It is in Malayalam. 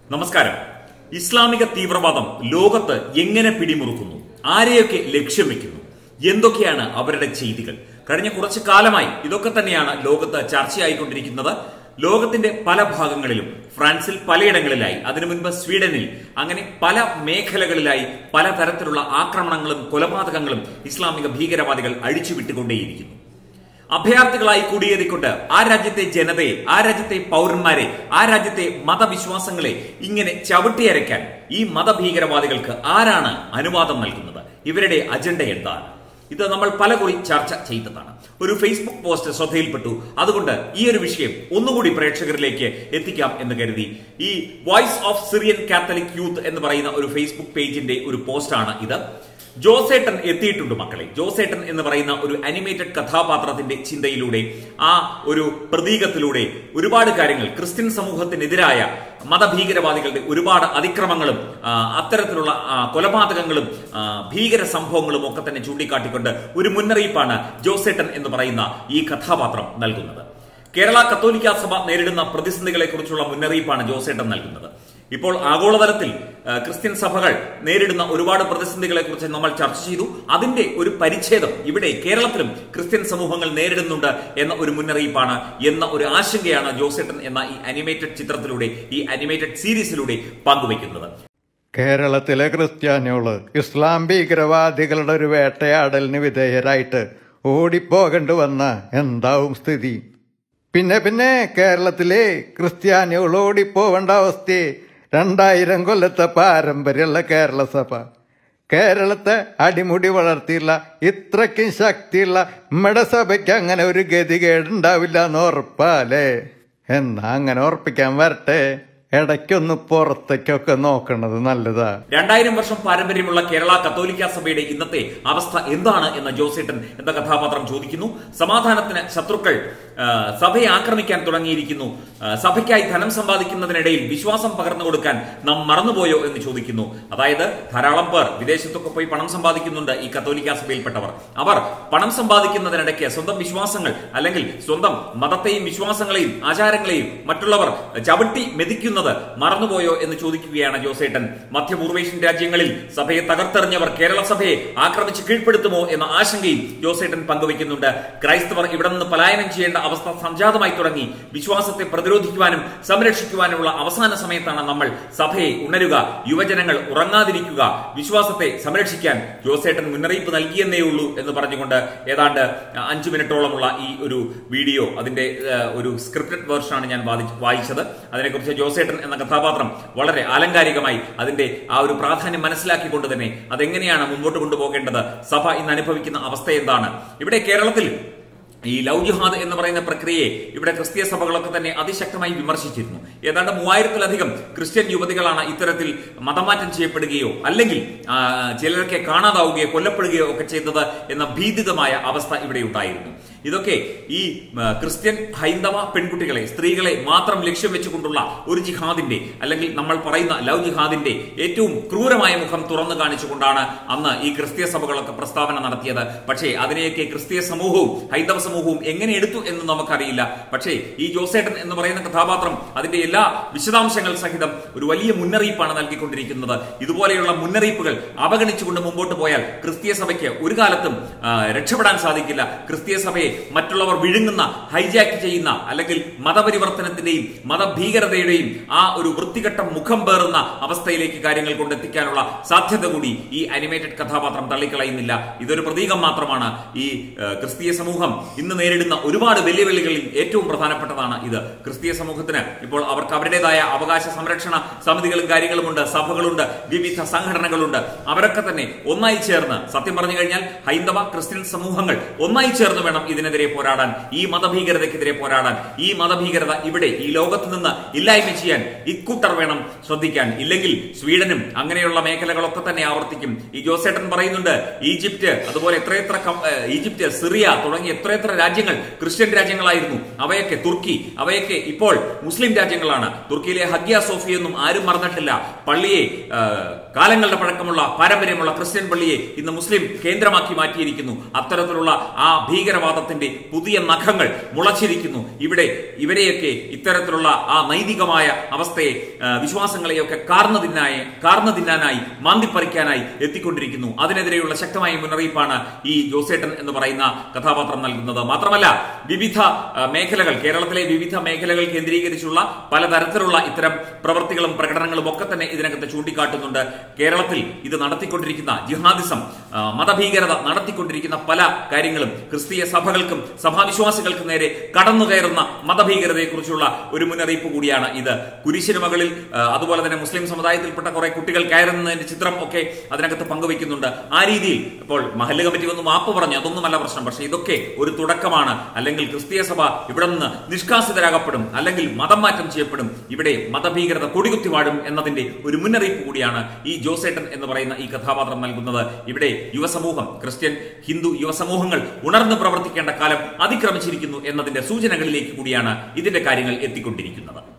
നമസ്കാരം ഇസ്ലാമിക തീവ്രവാദം ലോകത്ത് എങ്ങനെ പിടിമുറുക്കുന്നു ആരെയൊക്കെ ലക്ഷ്യം വെക്കുന്നു എന്തൊക്കെയാണ് അവരുടെ ചെയ്തികൾ കഴിഞ്ഞ കുറച്ചു കാലമായി ഇതൊക്കെ തന്നെയാണ് ലോകത്ത് ചർച്ചയായിക്കൊണ്ടിരിക്കുന്നത് ലോകത്തിന്റെ പല ഭാഗങ്ങളിലും ഫ്രാൻസിൽ പലയിടങ്ങളിലായി അതിനു മുൻപ് സ്വീഡനിൽ അങ്ങനെ പല മേഖലകളിലായി പലതരത്തിലുള്ള ആക്രമണങ്ങളും കൊലപാതകങ്ങളും ഇസ്ലാമിക ഭീകരവാദികൾ അഴിച്ചുവിട്ടുകൊണ്ടേയിരിക്കുന്നു അഭയാർത്ഥികളായി കുടിയേറിക്കൊണ്ട് ആ രാജ്യത്തെ ജനതയെ ആ രാജ്യത്തെ പൗരന്മാരെ ആ രാജ്യത്തെ മതവിശ്വാസങ്ങളെ ഇങ്ങനെ ചവിട്ടിയരയ്ക്കാൻ ഈ മതഭീകരവാദികൾക്ക് ആരാണ് അനുവാദം നൽകുന്നത് ഇവരുടെ അജണ്ട എന്താണ് ഇത് നമ്മൾ പലകുറി ചർച്ച ചെയ്തതാണ് ഒരു ഫേസ്ബുക്ക് പോസ്റ്റ് ശ്രദ്ധയിൽപ്പെട്ടു അതുകൊണ്ട് ഈ ഒരു വിഷയം ഒന്നുകൂടി പ്രേക്ഷകരിലേക്ക് എത്തിക്കാം എന്ന് കരുതി ഈ voice of Syrian Catholic youth എന്ന് പറയുന്ന ഒരു ഫേസ്ബുക്ക് പേജിന്റെ ഒരു പോസ്റ്റാണ് ഇത് ജോസേട്ടൻ എത്തിയിട്ടുണ്ട് മക്കളെ ജോസേട്ടൻ എന്ന് പറയുന്ന ഒരു അനിമേറ്റഡ് കഥാപാത്രത്തിന്റെ ചിന്തയിലൂടെ ആ ഒരു പ്രതീകത്തിലൂടെ ഒരുപാട് കാര്യങ്ങൾ ക്രിസ്ത്യൻ സമൂഹത്തിനെതിരായ മതഭീകരവാദികളുടെ ഒരുപാട് അതിക്രമങ്ങളും ആ, അത്തരത്തിലുള്ള ആ, കൊലപാതകങ്ങളും ആ, ഭീകര സംഭവങ്ങളും ഒക്കെ തന്നെ ചൂണ്ടിക്കാട്ടിക്കൊണ്ട് ഒരു മുന്നറിയിപ്പാണ് ജോസേട്ടൻ എന്ന് പറയുന്ന ഈ കഥാപാത്രം നൽകുന്നത് കേരള കത്തോലിക്ക സഭ നേരിടുന്ന പ്രതിസന്ധികളെ കുറിച്ചുള്ള മുന്നറിയിപ്പാണ് ജോസേട്ടൻ നൽകുന്നത് ഇപ്പോൾ ആഗോളതലത്തിൽ ആ, ക്രിസ്ത്യൻ സഭകൾ നേരിടുന്ന ഒരുപാട് പ്രതിസന്ധികളെ കുറിച്ച് നമ്മൾ ചർച്ച ചെയ്തു അതിന്റെ ഒരു പരിച്ഛേദം ഇവിടെ കേരളത്തിലും ക്രിസ്ത്യൻ സമൂഹങ്ങൾ നേരിടുന്നുണ്ട് എന്ന ഒരു മുന്നറിയിപ്പാണ് എന്ന ഒരു ആശങ്കയാണ് ജോസേട്ടൻ എന്ന ഈ അനിമേറ്റഡ് ചിത്രത്തിലൂടെ ഈ അനിമേറ്റഡ് സീരീസിലൂടെ പങ്കുവയ്ക്കുന്നത് കേരളത്തിലെ ക്രിസ്ത്യാനികള് ഇസ്ലാം ഭീകരവാദികളുടെ ഒരു വേട്ടയാടലിന് വിധേയരായിട്ട് ഓടിപ്പോകേണ്ടി വന്ന എന്താവും സ്ഥിതി പിന്നെ പിന്നെ കേരളത്തിലെ ക്രിസ്ത്യാനികൾ ഓടിപ്പോവേണ്ട അവസ്ഥയെ രണ്ടായിരം കൊല്ലത്തെ പാരമ്പര്യമുള്ള കേരള സഭ കേരളത്തെ അടിമുടി വളർത്തിയുള്ള ഇത്രയ്ക്കും ശക്തിയുള്ള നമ്മുടെ സഭയ്ക്ക് അങ്ങനെ ഒരു ഗതികേടുണ്ടാവില്ല എന്ന് ഉറപ്പാലേ എന്നാ അങ്ങനെ ഉറപ്പിക്കാൻ വരട്ടെ ഇടയ്ക്കൊന്ന് പുറത്തേക്കൊക്കെ നോക്കണത് നല്ലതാ രണ്ടായിരം വർഷം പാരമ്പര്യമുള്ള കേരള കത്തോലിക്ക സഭയുടെ ഇന്നത്തെ അവസ്ഥ എന്താണ് എന്ന് ജോസേട്ടൻ എന്ന കഥാപാത്രം ചോദിക്കുന്നു സമാധാനത്തിന് ശത്രുക്കൾ ആ, സഭയെ ആക്രമിക്കാൻ തുടങ്ങിയിരിക്കുന്നു ആ, സഭയ്ക്കായി ധനം സമ്പാദിക്കുന്നതിനിടയിൽ വിശ്വാസം പകർന്നു കൊടുക്കാൻ നാം മറന്നുപോയോ എന്ന് ചോദിക്കുന്നു അതായത് ധാരാളം പേർ വിദേശത്തൊക്കെ പോയി പണം സമ്പാദിക്കുന്നുണ്ട് ഈ കത്തോലിക്ക സഭയിൽപ്പെട്ടവർ അവർ പണം സമ്പാദിക്കുന്നതിനിടയ്ക്ക് സ്വന്തം വിശ്വാസങ്ങൾ അല്ലെങ്കിൽ സ്വന്തം മതത്തെയും വിശ്വാസങ്ങളെയും ആചാരങ്ങളെയും മറ്റുള്ളവർ ചവിട്ടി മെതിക്കുന്നത് മറന്നുപോയോ എന്ന് ചോദിക്കുകയാണ് ജോസേട്ടൻ മധ്യപൂർവേഷ്യൻ രാജ്യങ്ങളിൽ സഭയെ തകർത്തെറിഞ്ഞവർ കേരള സഭയെ ആക്രമിച്ച് കീഴ്പ്പെടുത്തുമോ എന്ന ആശങ്കയും ജോസേട്ടൻ പങ്കുവയ്ക്കുന്നുണ്ട് ക്രൈസ്തവർ ഇവിടെ നിന്ന് പലായനം ചെയ്യേണ്ട അവസ്ഥ സംജാതമായി തുടങ്ങി വിശ്വാസത്തെ പ്രതിരോധിക്കുവാനും സംരക്ഷിക്കുവാനുമുള്ള അവസാന സമയത്താണ് നമ്മൾ സഭയെ ഉണരുക യുവജനങ്ങൾ ഉറങ്ങാതിരിക്കുക വിശ്വാസത്തെ സംരക്ഷിക്കാൻ ജോസേട്ടൻ മുന്നറിയിപ്പ് നൽകിയെന്നേ ഉള്ളൂ എന്ന് പറഞ്ഞുകൊണ്ട് ഏതാണ്ട് അഞ്ചു മിനിറ്റോളമുള്ള ഈ ഒരു വീഡിയോ അതിന്റെ ഏഹ്, ഒരു സ്ക്രിപ്റ്റഡ് വേർഷനാണ് ഞാൻ വാദിച്ച് വായിച്ചത് അതിനെക്കുറിച്ച് ജോസേട്ടൻ എന്ന കഥാപാത്രം വളരെ ആലങ്കാരികമായി അതിന്റെ ആ ഒരു പ്രാധാന്യം മനസ്സിലാക്കിക്കൊണ്ട് തന്നെ അതെങ്ങനെയാണ് മുമ്പോട്ട് കൊണ്ടുപോകേണ്ടത് സഭ ഇന്ന് അനുഭവിക്കുന്ന അവസ്ഥ എന്താണ് ഇവിടെ കേരളത്തിൽ ഈ ലവ് ജിഹാദ് എന്ന് പറയുന്ന പ്രക്രിയയെ ഇവിടെ ക്രിസ്തീയ സഭകളൊക്കെ തന്നെ അതിശക്തമായി വിമർശിച്ചിരുന്നു ഏതാണ്ട് മൂവായിരത്തിലധികം ക്രിസ്ത്യൻ യുവതികളാണ് ഇത്തരത്തിൽ മതമാറ്റം ചെയ്യപ്പെടുകയോ അല്ലെങ്കിൽ ആ, ചിലരൊക്കെ കാണാതാവുകയോ കൊല്ലപ്പെടുകയോ ഒക്കെ ചെയ്തത് എന്ന ഭീതിതമായ അവസ്ഥ ഇവിടെ ഉണ്ടായിരുന്നു ഇതൊക്കെ ഈ ആ, ക്രിസ്ത്യൻ ഹൈന്ദവ പെൺകുട്ടികളെ സ്ത്രീകളെ മാത്രം ലക്ഷ്യം വെച്ചുകൊണ്ടുള്ള ഒരു ജിഹാദിന്റെ അല്ലെങ്കിൽ നമ്മൾ പറയുന്ന ലവ് ജിഹാദിന്റെ ഏറ്റവും ക്രൂരമായ മുഖം തുറന്നു കാണിച്ചുകൊണ്ടാണ് അന്ന് ഈ ക്രിസ്തീയ സഭകളൊക്കെ പ്രസ്താവന നടത്തിയത് പക്ഷേ അതിനെയൊക്കെ ക്രിസ്തീയ സമൂഹവും ഹൈന്ദവ സമൂഹവും എങ്ങനെ എടുത്തു എന്ന് നമുക്കറിയില്ല പക്ഷേ ഈ ജോസേട്ടൻ എന്ന് പറയുന്ന കഥാപാത്രം അതിന്റെ എല്ലാ വിശദാംശങ്ങൾ സഹിതം ഒരു വലിയ മുന്നറിയിപ്പാണ് നൽകിക്കൊണ്ടിരിക്കുന്നത് ഇതുപോലെയുള്ള മുന്നറിയിപ്പുകൾ അവഗണിച്ചുകൊണ്ട് മുമ്പോട്ട് പോയാൽ ക്രിസ്തീയ സഭയ്ക്ക് ഒരു കാലത്തും ആ, രക്ഷപ്പെടാൻ സാധിക്കില്ല ക്രിസ്തീയ സഭയെ മറ്റുള്ളവർ വിഴുങ്ങുന്ന ഹൈജാക്ക് ചെയ്യുന്ന അല്ലെങ്കിൽ മതപരിവർത്തനത്തിന്റെയും മതഭീകരതയുടെയും ആ ഒരു വൃത്തികെട്ട മുഖം പേറുന്ന അവസ്ഥയിലേക്ക് കാര്യങ്ങൾ കൊണ്ടെത്തിക്കാനുള്ള സാധ്യത കൂടി ഈ അനിമേറ്റഡ് കഥാപാത്രം തള്ളിക്കളയുന്നില്ല ഇതൊരു പ്രതീകം മാത്രമാണ് ഈ ഏഹ്, ക്രിസ്തീയ സമൂഹം ഇന്ന് നേരിടുന്ന ഒരുപാട് വെല്ലുവിളികളിൽ ഏറ്റവും പ്രധാനപ്പെട്ടതാണ് ഇത് ക്രിസ്തീയ സമൂഹത്തിന് ഇപ്പോൾ അവർക്ക് അവരുടേതായ അവകാശ സംരക്ഷണ സമിതികളും കാര്യങ്ങളുമുണ്ട് സഭകളുണ്ട് വിവിധ സംഘടനകളുണ്ട് അവരൊക്കെ തന്നെ ഒന്നായി ചേർന്ന് സത്യം പറഞ്ഞു കഴിഞ്ഞാൽ ഹൈന്ദവ ക്രിസ്ത്യൻ സമൂഹങ്ങൾ ഒന്നായി ചേർന്ന് വേണം ഇതിനെതിരെ പോരാടാൻ ഈ മതഭീകരതയ്ക്കെതിരെ പോരാടാൻ ഈ മതഭീകരത ഇവിടെ ഈ ലോകത്ത് നിന്ന് ഇല്ലായ്മ ചെയ്യാൻ ഇക്കൂട്ടർ വേണം ശ്രദ്ധിക്കാൻ ഇല്ലെങ്കിൽ സ്വീഡനും അങ്ങനെയുള്ള മേഖലകളൊക്കെ തന്നെ ആവർത്തിക്കും ഈ ജോസേട്ടൻ പറയുന്നുണ്ട് ഈജിപ്റ്റ് അതുപോലെ എത്രയെത്ര കം- ഏഹ് ഈജിപ്റ്റ് സിറിയ തുടങ്ങിയ എത്രയെത്ര രാജ്യങ്ങൾ ക്രിസ്ത്യൻ രാജ്യങ്ങളായിരുന്നു അവയൊക്കെ തുർക്കി അവയൊക്കെ ഇപ്പോൾ മുസ്ലിം രാജ്യങ്ങളാണ് തുർക്കിയിലെ ഹഗ്യ സോഫിയൊന്നും ആരും മറന്നിട്ടില്ല പള്ളിയെ ആ, കാലങ്ങളുടെ പഴക്കമുള്ള പാരമ്പര്യമുള്ള ക്രിസ്ത്യൻ പള്ളിയെ ഇന്ന് മുസ്ലിം കേന്ദ്രമാക്കി മാറ്റിയിരിക്കുന്നു അത്തരത്തിലുള്ള ആ ഭീകരവാദത്തെ ഭീകരവാദത്തിന്റെ പുതിയ നഖങ്ങൾ മുളച്ചിരിക്കുന്നു ഇവിടെ ഇവരെയൊക്കെ ഇത്തരത്തിലുള്ള ആ നൈതികമായ അവസ്ഥയെ ആ, വിശ്വാസങ്ങളെയൊക്കെ കാർന്നു തിന്നായി കാർന്നു തിന്നാനായി മാന്തിപ്പറിക്കാനായി എത്തിക്കൊണ്ടിരിക്കുന്നു അതിനെതിരെയുള്ള ശക്തമായ മുന്നറിയിപ്പാണ് ഈ ജോസേട്ടൻ എന്ന് പറയുന്ന കഥാപാത്രം നൽകുന്നത് മാത്രമല്ല വിവിധ ആ, മേഖലകൾ കേരളത്തിലെ വിവിധ മേഖലകൾ കേന്ദ്രീകരിച്ചുള്ള പലതരത്തിലുള്ള ഇത്തരം പ്രവൃത്തികളും പ്രകടനങ്ങളും ഒക്കെ തന്നെ ഇതിനകത്ത് ചൂണ്ടിക്കാട്ടുന്നുണ്ട് കേരളത്തിൽ ഇത് നടത്തിക്കൊണ്ടിരിക്കുന്ന ജിഹാദിസം ആ, മതഭീകരത നടത്തിക്കൊണ്ടിരിക്കുന്ന പല കാര്യങ്ങളും ക്രിസ്തീയ സഭകൾക്കും സഭാവിശ്വാസികൾക്കും നേരെ കടന്നു കയറുന്ന മതഭീകരതയെക്കുറിച്ചുള്ള ഒരു മുന്നറിയിപ്പ് കൂടിയാണ് ഇത് കുരിശിന് മകളിൽ ആ, അതുപോലെ തന്നെ മുസ്ലിം സമുദായത്തിൽപ്പെട്ട കുറെ കുട്ടികൾ കയറുന്നതിന്റെ ചിത്രം ഒക്കെ അതിനകത്ത് പങ്കുവെക്കുന്നുണ്ട് ആ രീതിയിൽ ഇപ്പോൾ മഹല്ല് കമ്മിറ്റി വന്ന് മാപ്പ് പറഞ്ഞു അതൊന്നുമല്ല പ്രശ്നം പക്ഷേ ഇതൊക്കെ ഒരു തുടക്കമാണ് അല്ലെങ്കിൽ ക്രിസ്തീയ സഭ ഇവിടെ നിന്ന് നിഷ്കാസിതരാകപ്പെടും അല്ലെങ്കിൽ മതം മാറ്റം ചെയ്യപ്പെടും ഇവിടെ മതഭീകരത കൊടികുത്തി വാഴും എന്നതിന്റെ ഒരു മുന്നറിയിപ്പ് കൂടിയാണ് ഈ ജോസേട്ടൻ എന്ന് പറയുന്ന ഈ കഥാപാത്രം നൽകുന്നത് ഇവിടെ യുവസമൂഹം ക്രിസ്ത്യൻ ഹിന്ദു യുവസമൂഹങ്ങൾ ഉണർന്ന് പ്രവർത്തിക്കേണ്ട കാലം അതിക്രമിച്ചിരിക്കുന്നു എന്നതിന്റെ സൂചനകളിലേക്ക് കൂടിയാണ് ഇതിന്റെ കാര്യങ്ങൾ എത്തിക്കൊണ്ടിരിക്കുന്നത്